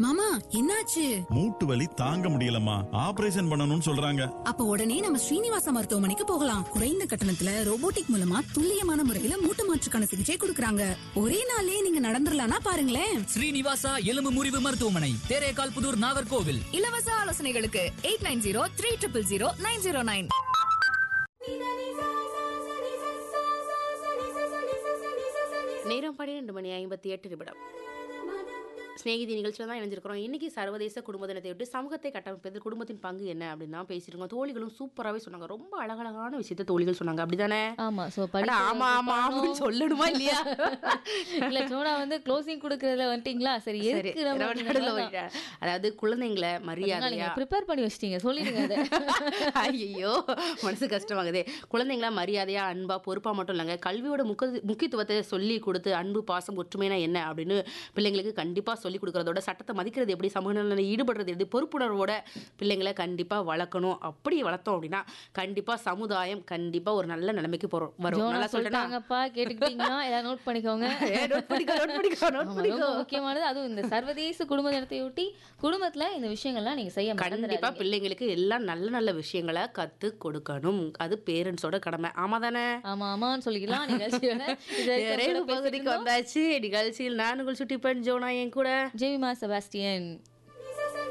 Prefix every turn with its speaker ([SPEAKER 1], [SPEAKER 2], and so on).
[SPEAKER 1] மாமா என்னாச்சு
[SPEAKER 2] மூட்டு வலி தாங்க முடியலம்மா ஆபரேஷன் பண்ணணும்னு சொல்றாங்க
[SPEAKER 1] அப்ப உடனே நம்ம ஸ்ரீனிவாச மருத்துவமனைக்கு போகலாம் குறைந்த கட்டணத்துல ரோபோட்டிக் மூலமா துல்லியமான முறையில மூட்டு மாற்றுக்கான சிகிச்சை கொடுக்கறாங்க ஒரே நாளே நீங்க நடந்துடலாம்னா பாருங்களேன்
[SPEAKER 3] ஸ்ரீனிவாசா எலும்பு முறிவு மருத்துவமனை தேரேகால் புதூர் நாகர்கோவில்
[SPEAKER 4] இலவச ஆலோசனைகளுக்கு eight nine zero three triple zero nine zero nine
[SPEAKER 5] நேரம் பன்னிரெண்டு மணி ஐம்பத்தி எட்டு நிமிடம் ஸ்நேகிதி நிகழ்ச்சியில் தான் இணைஞ்சிருக்கிறோம் இன்னைக்கு சர்வதேச குடும்ப தினத்தை விட்டு சமூகத்தை கட்டமைப்பதில் குடும்பத்தின் பங்கு என்ன அப்படின்னு தான் பேசிட்டு இருக்கோம் தோழிகளும் சூப்பராகவே சொன்னாங்க ரொம்ப அழகழகான விஷயத்த தோழிகள் சொன்னாங்க அப்படிதானே
[SPEAKER 6] ஆமா சோ
[SPEAKER 5] அட, ஆமா ஆமா அப்படின்னு சொல்லணுமா இல்லையா
[SPEAKER 6] இல்ல சோனா வந்து க்ளோசிங் குடுக்கறதுல வந்துட்டீங்களா சரி
[SPEAKER 5] சரி
[SPEAKER 6] எதுக்கு நம்ம
[SPEAKER 5] நடுவுல நடுவுல விட்டேன். அதாவது குழந்தைங்களை
[SPEAKER 6] நீங்க
[SPEAKER 5] மரியாதையா
[SPEAKER 6] ப்ரிப்பேர் பண்ணி வச்சிட்டீங்க சொல்லிடுங்க அதை
[SPEAKER 5] ஐயோ மனசு கஷ்டமாகுதே குழந்தைங்கள மரியாதையா அன்பா பொறுப்பா மட்டும் இல்லைங்க கல்வியோட முக்க முக்கியத்துவத்தை சொல்லி கொடுத்து அன்பு பாசம் ஒற்றுமைனா என்ன அப்படின்னு பிள்ளைங்களுக்கு கண்டிப்பா சொல்லி கொடுக்கறதோட சட்டத்தை மதிக்கிறது எப்படி சமூக நலனில் ஈடுபடுறது எப்படி பொறுப்புணர்வோட பிள்ளைங்களை கண்டிப்பா வளர்க்கணும் அப்படி வளர்த்தோம் அப்படின்னா கண்டிப்பா சமுதாயம் கண்டிப்பா ஒரு நல்ல நிலைமைக்கு போறோம் வரும்
[SPEAKER 6] ஜோனா
[SPEAKER 5] நல்லா சொல்லிட்டேனா
[SPEAKER 6] சொல்லிட்டாங்கப்பா கேட்டுக்கிட்டீங்களா ஏதாவது நோட் பண்ணிக்கோங்க
[SPEAKER 5] ஏ, note பண்ணிக்கோ, note பண்ணிக்கோ, note
[SPEAKER 6] ஆமா,
[SPEAKER 5] பண்ணிக்கோ.
[SPEAKER 6] ரொம்ப முக்கியமானது அதுவும் இந்த சர்வதேச குடும்ப தினத்தையொட்டி குடும்பத்துல இந்த விஷயங்கள்லாம் நீங்க செய்ய
[SPEAKER 5] கண்டிப்பா
[SPEAKER 6] மறந்துடாதீங்க
[SPEAKER 5] பிள்ளைங்களுக்கு எல்லாம் நல்ல நல்ல விஷயங்களை கத்து கொடுக்கணும் அது பேரண்ட்ஸோட கடமை ஆமா தானே
[SPEAKER 6] ஆமா ஆமான்னு சொல்லிக்கலாம் நிகழ்ச்சியோட இது வரைக்கும்
[SPEAKER 5] நிறைவு
[SPEAKER 6] கூட பேசிட்டு
[SPEAKER 5] பகுதிக்கு
[SPEAKER 6] இருந்தோம்.
[SPEAKER 5] வந்தாச்சு நிகழ்ச்சியில் நான் உங்கள் சுட்டி பெண் ஜோனா என் கூட
[SPEAKER 6] ஜெமிமா செபாஸ்டியன்